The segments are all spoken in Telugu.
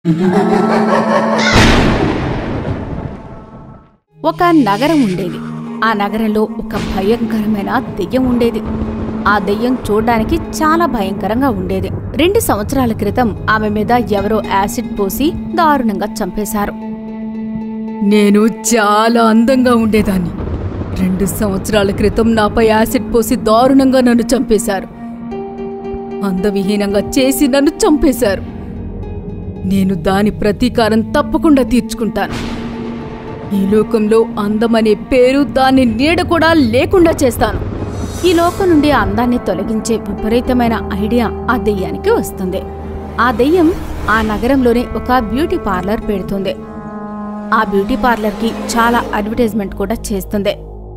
ఒక నగరం ఉండేది ఆ నగరంలో ఒక భయంకరమైన దెయ్యం ఉండేది ఆ దెయ్యం చూడ్డానికి చాలా భయంకరంగా ఉండేది రెండు సంవత్సరాల క్రితం ఆమె మీద ఎవరో యాసిడ్ పోసి దారుణంగా చంపేశారు నేను చాలా అందంగా ఉండేదాన్ని రెండు సంవత్సరాల క్రితం నాపై యాసిడ్ పోసి దారుణంగా నన్ను చంపేశారు అందవిహీనంగా చేసి నన్ను చంపేశారు నేను దాని ప్రతీకారం తప్పకుండా తీర్చుకుంటాను ఈ లోకంలో అందమనే పేరు దాని నీడ కూడా లేకుండా చేస్తాను ఈ లోకం నుండి అందాన్ని తొలగించే విపరీతమైన ఐడియా ఆ దెయ్యానికి వస్తుంది ఆ దెయ్యం ఆ నగరంలోనే ఒక బ్యూటీ పార్లర్ పెడుతుంది ఆ బ్యూటీ పార్లర్కి చాలా అడ్వర్టైజ్మెంట్ కూడా చేస్తుంది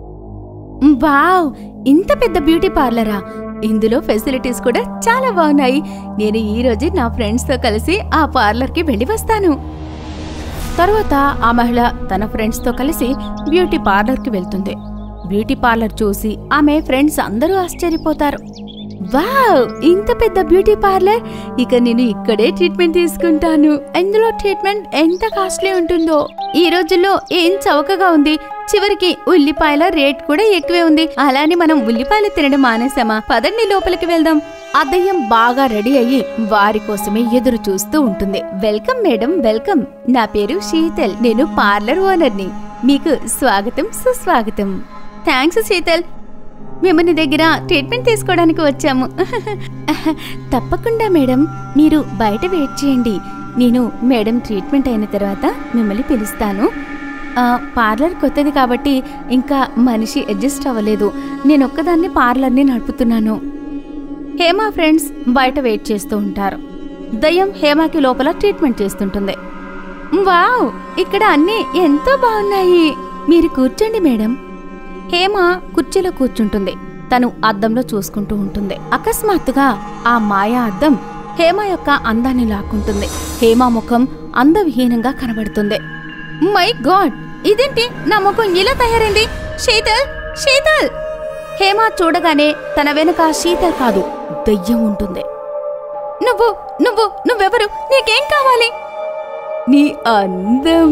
వావ్ ఇంత పెద్ద బ్యూటీ పార్లరా ఇందులో ఫెసిలిటీస్ కూడా చాలా బాగున్నాయి నేను ఈ రోజు నా ఫ్రెండ్స్తో కలిసి ఆ పార్లర్కి వెళ్ళి వస్తాను తరువాత ఆ మహిళ తన ఫ్రెండ్స్తో కలిసి బ్యూటీ పార్లర్కి వెళ్తుంది బ్యూటీ పార్లర్ చూసి ఆమె ఫ్రెండ్స్ అందరూ ఆశ్చర్యపోతారు వావ్ ఇంత పెద్ద బ్యూటీ పార్లర్ ఇక నేను ఇక్కడే ట్రీట్మెంట్ తీసుకుంటాను ఇందులో ట్రీట్మెంట్ ఎంత కాస్ట్లీ ఉంటుందో ఈ రోజుల్లో ఏం చౌకగా ఉంది చివరికి ఉల్లిపాయల రేట్ కూడా ఎక్కువే ఉంది అలానే మనం ఉల్లిపాయలు తినడం మానేసామా పదండి లోపలికి వెళ్దాం ఆ దయ్యం బాగా రెడీ అయ్యి వారి కోసమే ఎదురు చూస్తూ ఉంటుంది వెల్కమ్ మేడం వెల్కమ్ నా పేరు శీతల్ నేను పార్లర్ ఓనర్ని మీకు స్వాగతం సుస్వాగతం థ్యాంక్స్ శీతల్ మేము నీ దగ్గర ట్రీట్మెంట్ తీసుకోవడానికి వచ్చాము తప్పకుండా మేడం మీరు బయట వెయిట్ చేయండి నేను మేడం ట్రీట్మెంట్ అయిన తర్వాత మిమ్మల్ని పిలుస్తాను ఆ, పార్లర్ కొత్తది కాబట్టి ఇంకా మనిషి అడ్జస్ట్ అవ్వలేదు నేను ఒక్కదాన్ని పార్లర్ని నడుపుతున్నాను హేమ ఫ్రెండ్స్ బయట వెయిట్ చేస్తూ ఉంటారు దయ్యం హేమకి లోపల ట్రీట్మెంట్ చేస్తుంటుంది వావ్ ఇక్కడ అన్నీ ఎంతో బాగున్నాయి మీరు కూర్చోండి మేడం హేమ కుర్చీలో కూర్చుంటుంది తను అద్దంలో చూసుకుంటూ ఉంటుంది అకస్మాత్తుగా ఆ మాయా అద్దం హేమ యొక్క అందాన్ని లాక్కుంటుంది హేమ ముఖం అందవిహీనంగా కనబడుతుంది మై గాడ్ ఇదేంటి నా ముఖం ఇలా తయారైంది శీతల్ శీతల్ హేమ చూడగానే తన వెనుక శీతల్ కాదు దయ్యం ఉంటుంది నువ్వు నువ్వు నువ్వెవరు నీకేం కావాలి నీ అందం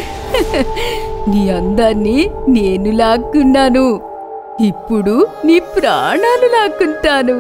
నీ అందాన్ని నేను లాక్కున్నాను ఇప్పుడు నీ ప్రాణాలు లాక్కుంటాను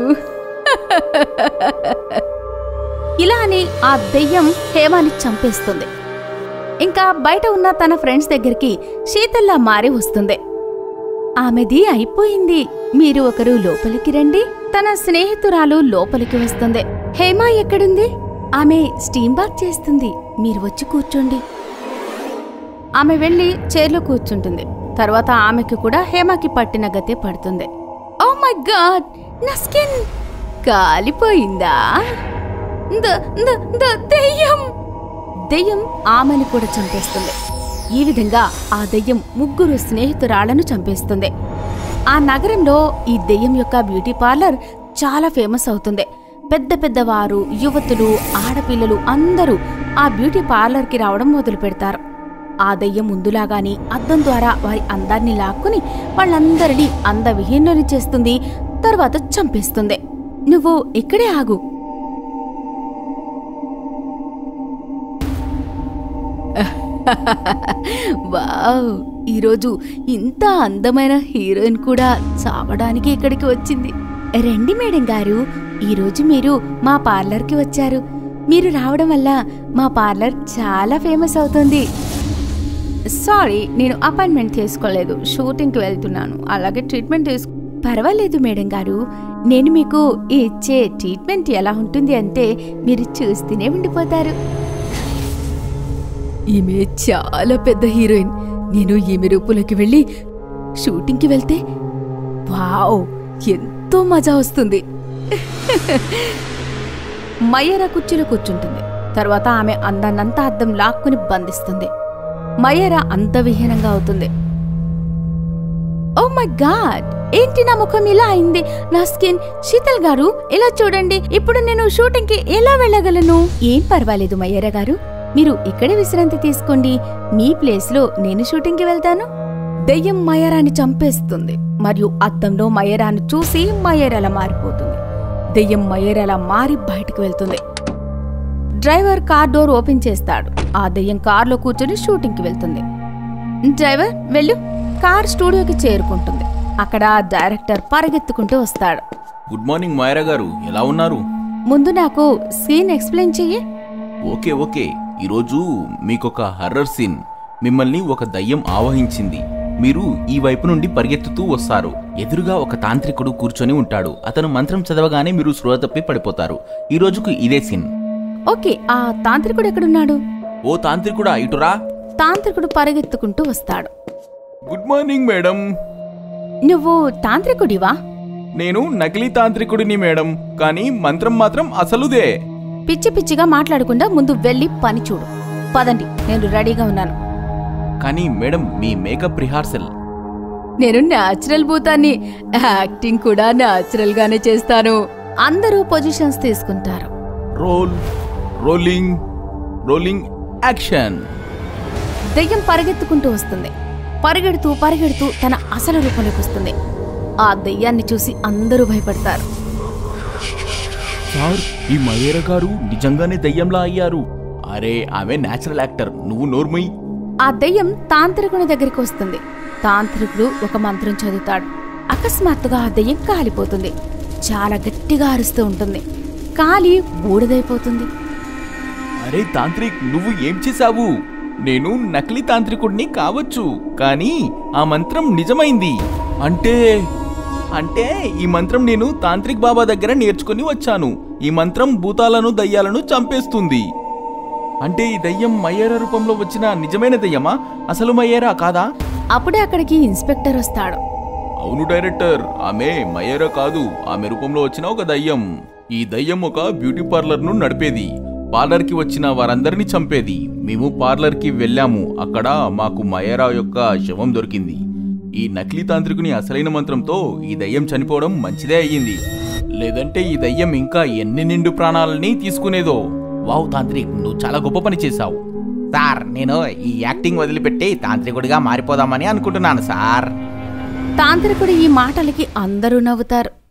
ఇలా అని ఆ దెయ్యం హేమాని చంపేస్తుంది ఇంకా బయట ఉన్న తన ఫ్రెండ్స్ దగ్గరికి శీతల్లా మారి వస్తుంది ఆమెది అయిపోయింది మీరు ఒకరు లోపలికి రండి తన స్నేహితురాలు లోపలికి వస్తుంది హేమ ఎక్కడుంది ఆమె స్టీమ్ బాత్ చేస్తుంది మీరు వచ్చి కూర్చోండి ఆమె వెళ్ళి చైర్లో కూర్చుంటుంది తర్వాత ఆమెకి కూడా హేమకి పట్టిన గతే పడుతుంది ఓ మై గాడ్ నా స్కిన్ కాలిపోయిందా ద- ద- ద- దెయ్యం దెయ్యం ఆమెను కూడా చంపేస్తుంది ఈ విధంగా ఆ దెయ్యం ముగ్గురు స్నేహితురాళ్లను చంపేస్తుంది ఆ నగరంలో ఈ దెయ్యం యొక్క బ్యూటీ పార్లర్ చాలా ఫేమస్ అవుతుంది పెద్ద పెద్దవారు యువతులు ఆడపిల్లలు అందరూ ఆ బ్యూటీ పార్లర్కి రావడం మొదలు పెడతారు ఆ దెయ్యం ముందులాగాని అద్దం ద్వారా వారి అందాన్ని లాక్కుని వాళ్ళందరినీ అందవిహీనులని చేస్తుంది తర్వాత చంపేస్తుంది నువ్వు ఇక్కడే ఆగు వావ్ ఈరోజు ఇంత అందమైన హీరోయిన్ కూడా చావడానికి ఇక్కడికి వచ్చింది రండి మేడం గారు ఈరోజు మీరు మా పార్లర్కి వచ్చారు మీరు రావడం వల్ల మా పార్లర్ చాలా ఫేమస్ అవుతుంది సారీ నేను అపాయింట్మెంట్ తీసుకోలేదు షూటింగ్కి వెళ్తున్నాను అలాగే ట్రీట్మెంట్ తీసు పర్వాలేదు మేడం గారు నేను మీకు ఇచ్చే ట్రీట్మెంట్ ఎలా ఉంటుంది అంటే మీరు చూస్తూనే ఉండిపోతారు ఈమె చాలా పెద్ద హీరోయిన్ నేను ఈమె రూపులోకి వెళ్ళి షూటింగ్కి వెళ్తే వావ్ ఎంతో మజా వస్తుంది మయ్యర కుర్చీలో కూర్చుంటుంది తర్వాత ఆమె అందాన్నంతా అద్దం లాక్కుని బంధిస్తుంది మయ్యర అంతవిహీనంగా అవుతుంది ఓ మై గాడ్ ఏంటి నా ముఖం ఇలా అయింది నా స్కిన్ శీతల్ గారు ఇలా చూడండి ఇప్పుడు నేను షూటింగ్ కి ఎలా వెళ్ళగలను ఏం పర్వాలేదు మయ్యర గారు మీరు ఇక్కడే విశ్రాంతి తీసుకోండి మీ ప్లేస్ లో నేను షూటింగ్ కి వెళ్తాను దెయ్యం మయరాని చంపేస్తుంది మరియు అద్దంలో మయరాను చూసి మయరలా మారిపోతుంది దెయ్యం మయరలా మారి బయటకు వెళ్తుంది డ్రైవర్ కార్ డోర్ ఓపెన్ చేస్తాడు ఆ దెయ్యం కార్లో కూర్చొని షూటింగ్కి వెళ్తుంది డ్రైవర్ వెళ్ళు కార్ స్టూడియోకి చేరుకుంటుంది అక్కడ డైరెక్టర్ పరిగెత్తుకుంటూ వస్తాడు గుడ్ మార్నింగ్ మాయరా గారు ఎలా ఉన్నారు ముందు నాకు సీన్ ఎక్స్ప్లెయిన్ చెయ్యి ఓకే ఓకే ఈరోజు మీకొక హర్రర్ సీన్ మిమ్మల్ని ఒక దయ్యం ఆవహించింది మీరు ఈ వైపు నుండి పరిగెత్తుతూ వస్తారు ఎదురుగా ఒక తాంత్రికుడు కూర్చొని ఉంటాడు అతను మంత్రం చదవగానే మీరు స్పృహ తప్పి పడిపోతారు ఈ రోజుకు ఇదే సీన్ ఓకే ఆ తాంత్రికుడు ఎక్కడున్నాడు ఓ తాంత్రికుడా ఇటురా తాంత్రికుడు పరిగెత్తుకుంటూ వస్తాడు గుడ్ మార్నింగ్ మేడం నువ్వు తాంత్రికుడివా నేను నకిలీ తాంత్రికుడిని మేడం కానీ మంత్రం మాత్రం అసలుదే పిచ్చి పిచ్చిగా మాట్లాడకుండా ముందు వెళ్ళి పని చూడు పదండి నేను రెడీగా ఉన్నాను కానీ మేడం మీ మేకప్ రిహార్సల్ నేను న్యాచురల్ భూతాన్ని యాక్టింగ్ కూడా న్యాచురల్ గానే చేస్తాను అందరూ పొజిషన్స్ తీసుకుంటారు రోల్ రోలింగ్ రోలింగ్ యాక్షన్ దెయ్యం పరిగెత్తుకుంటూ వస్తుంది పరిగెడుతూ పరిగెడుతూ తన అసలు రూపంలోకి వస్తుంది ఆ దెయ్యాన్ని చూసి అందరూ భయపడతారు సార్ ఈ మయేర గారు నిజంగానే దయ్యంలా అయ్యారు అరే ఆమె నేచురల్ యాక్టర్ నువ్వు నోర్మై ఆ దెయ్యం తాంత్రికుని దగ్గరికి వస్తుంది తాంత్రికుడు ఒక మంత్రం చదువుతాడు అకస్మాత్తుగా ఆ దెయ్యం కాలిపోతుంది చాలా గట్టిగా అరుస్తూ ఉంటుంది కాలి బూడిదైపోతుంది అరే తాంత్రిక్ నువ్వు ఏం చేశావు నేను నకిలీ తాంత్రికుడిని కావచ్చు కానీ ఆ మంత్రం నిజమైంది అంటే అంటే ఈ మంత్రం నేను తాంత్రిక్ బాబా దగ్గర నేర్చుకుని వచ్చాను ఈ మంత్రం భూతాలను దయ్యాలను చంపేస్తుంది అంటే ఈ దయ్యం మయ్యేర రూపంలో వచ్చిన నిజమైన దయ్యమా అసలు మయ్యేరా కాదా అప్పుడే అక్కడికి ఇన్స్పెక్టర్ వస్తాడు అవును డైరెక్టర్ ఆమె మయేరా కాదు ఆమె రూపంలో వచ్చిన ఒక దయ్యం ఈ దయ్యం ఒక బ్యూటీ పార్లర్ ను నడిపేది పార్లర్ కి వచ్చిన వారందరినీ చంపేది మేము పార్లర్ కి వెళ్ళాము అక్కడ మాకు మయేరా యొక్క శవం దొరికింది ఈ నకిలీ తాంత్రికుని అసలైన మంత్రంతో ఈ దయ్యం చనిపోవడం మంచిదే అయ్యింది లేదంటే ఈ దయ్యం ఇంకా ఎన్ని నిండు ప్రాణాలని తీసుకునేదో వావ్ తాంత్రిక్ నువ్వు చాలా గొప్ప పని చేశావు సార్ నేను ఈ యాక్టింగ్ వదిలిపెట్టి తాంత్రికుడిగా మారిపోదామని అనుకుంటున్నాను సార్ తాంత్రికుడు ఈ మాటలకి అందరూ నవ్వుతారు